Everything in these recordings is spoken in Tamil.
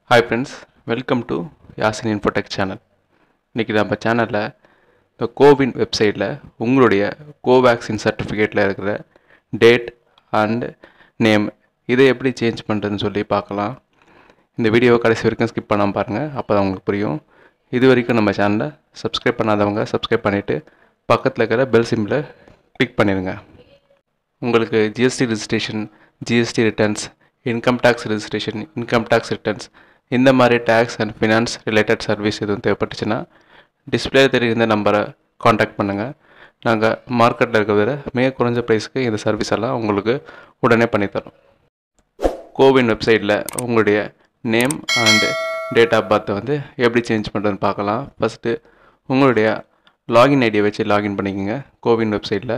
hi friends welcome to Yasin infotech channel இன்றைக்கி நம்ம சேனலில் இந்த கோவின் வெப்சைட்டில் உங்களுடைய கோவேக்சின் சர்டிஃபிகேட்டில் இருக்கிற டேட் அண்ட் நேம் இதை எப்படி சேஞ்ச் பண்ணுறதுன்னு சொல்லி பார்க்கலாம் இந்த வீடியோவை கடைசி வரைக்கும் ஸ்கிப் பண்ணாமல் பாருங்கள் அப்போ தான் உங்களுக்கு புரியும் இது வரைக்கும் நம்ம சேனலை சப்ஸ்கிரைப் பண்ணாதவங்க சப்ஸ்கிரைப் பண்ணிவிட்டு பக்கத்தில் இருக்கிற பெல் சிம்பிளை கிளிக் பண்ணிடுங்க உங்களுக்கு GST registration GST returns income tax registration income tax returns இந்த மாதிரி tax and finance related service எதுவும் தேவைப்பட்டுச்சுன்னா டிஸ்பிளே தெரியுற நம்பரை காண்டாக்ட் பண்ணுங்கள் நாங்கள் மார்க்கெட்டில் இருக்கிறத விட மிக குறைஞ்ச ப்ரைஸ்க்கு இந்த சர்வீஸ் எல்லாம் உங்களுக்கு உடனே பண்ணித்தரோம் கோவின் வெப்சைட்டில் உங்களுடைய நேம் அண்டு டேட் ஆஃப் பர்த்தை வந்து எப்படி சேஞ்ச் பண்ணுறதுன்னு பார்க்கலாம் ஃபஸ்ட்டு உங்களுடைய லாகின் ஐடியை வச்சு லாகின் பண்ணிக்கோங்க கோவின் வெப்சைட்டில்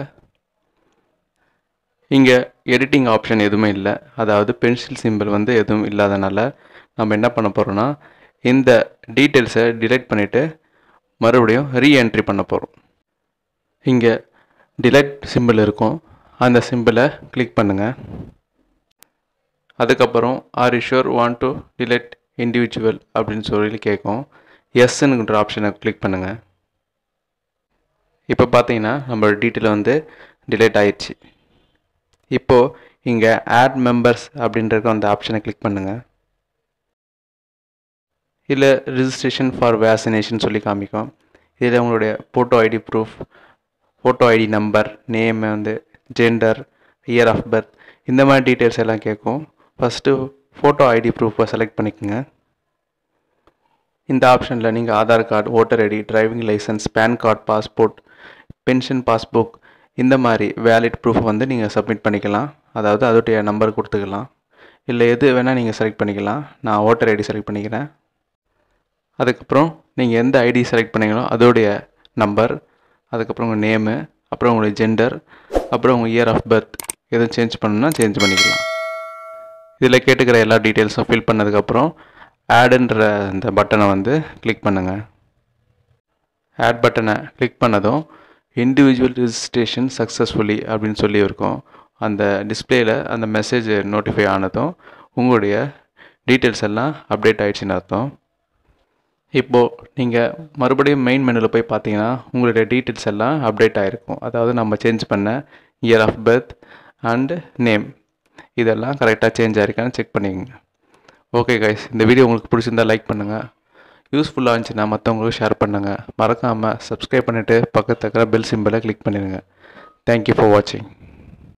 இங்கே எடிட்டிங் ஆப்ஷன் எதுவுமே இல்லை அதாவது பென்சில் சிம்பிள் வந்து எதுவும் இல்லாதனால நம்ம என்ன பண்ண போகிறோம்னா இந்த டீட்டெயில்ஸை டிலைட் பண்ணிவிட்டு மறுபடியும் ரீஎன்ட்ரி பண்ண போகிறோம் இங்கே டிலைட் சிம்பிள் இருக்கும் அந்த சிம்பிளை கிளிக் பண்ணுங்கள் அதுக்கப்புறம் are sure want to delete individual அப்படின்னு சொல்லி கேட்கும் எஸ்ஸுங்கிற ஆப்ஷனை கிளிக் பண்ணுங்கள் இப்போ பார்த்தீங்கன்னா நம்மளோட டீட்டெயில் வந்து டிலைட் ஆயிடுச்சு இப்போது இங்கே ஆட் மெம்பர்ஸ் அப்படின்ற அந்த ஆப்ஷனை கிளிக் பண்ணுங்கள் இல்லை ரிஜிஸ்ட்ரேஷன் ஃபார் வேக்சினேஷன் சொல்லி காமிக்கும் இதில் உங்களுடைய photo ID proof photo ID number name வந்து ஜெண்டர் இயர் ஆஃப் பர்த் இந்த மாதிரி டீட்டெயில்ஸ் எல்லாம் கேட்கும் ஃபஸ்ட்டு ஃபோட்டோ ஐடி ப்ரூஃபை செலக்ட் பண்ணிக்கோங்க இந்த ஆப்ஷனில் நீங்கள் Aadhaar card voter ID driving licence PAN card passport pension passbook இந்த மாதிரி வேலிட் ப்ரூஃப் வந்து நீங்கள் சப்மிட் பண்ணிக்கலாம் அதாவது அதோடைய நம்பர் கொடுத்துக்கலாம் இல்லை எது வேணால் நீங்கள் செலக்ட் பண்ணிக்கலாம் நான் ஓட்டர் ஐடி செலக்ட் பண்ணிக்கிறேன் அதுக்கப்புறம் நீங்கள் எந்த ஐடி செலக்ட் பண்ணீங்களோ அதோடைய நம்பர் அதுக்கப்புறம் உங்கள் நேமு அப்புறம் உங்களுடைய ஜெண்டர் அப்புறம் உங்கள் இயர் ஆஃப் பர்த் எதுவும் சேஞ்ச் பண்ணணும்னா சேஞ்ச் பண்ணிக்கலாம் இதில் கேட்டுக்கிற எல்லா டீட்டெயில்ஸும் ஃபில் பண்ணதுக்கப்புறம் ஆடுன்ற இந்த பட்டனை வந்து கிளிக் பண்ணுங்கள் ஆட் பட்டனை கிளிக் பண்ணதும் இண்டிவிஜுவல் ரிஜிஸ்ட்ரேஷன் சக்ஸஸ்ஃபுல்லி அப்படின்னு சொல்லி இருக்கும் அந்த டிஸ்பிளேயில் அந்த மெசேஜ் நோட்டிஃபை ஆனதும் உங்களுடைய டீட்டெயில்ஸ் எல்லாம் அப்டேட் ஆகிடுச்சின்னு அர்த்தம் இப்போது நீங்கள் மறுபடியும் மெயின் மெனுவில் போய் பார்த்தீங்கன்னா உங்களுடைய டீட்டெயில்ஸ் எல்லாம் அப்டேட் ஆகிருக்கும் அதாவது நம்ம சேஞ்ச் பண்ண year of birth and name இதெல்லாம் கரெக்டாக சேஞ்ச் ஆகிருக்கான்னு செக் பண்ணிக்கோங்க ஓகே கைஸ் இந்த வீடியோ உங்களுக்கு பிடிச்சிருந்தா லைக் பண்ணுங்கள் யூஸ்ஃபுல்லாக இருந்துச்சுன்னா மற்றவங்களுக்கு ஷேர் பண்ணுங்கள் மறக்காமல் சப்ஸ்கிரைப் பண்ணிவிட்டு பக்கத்தில் இருக்கிற பெல் சிம்பிளை கிளிக் பண்ணிடுங்க தேங்க்யூ ஃபார் வாட்சிங்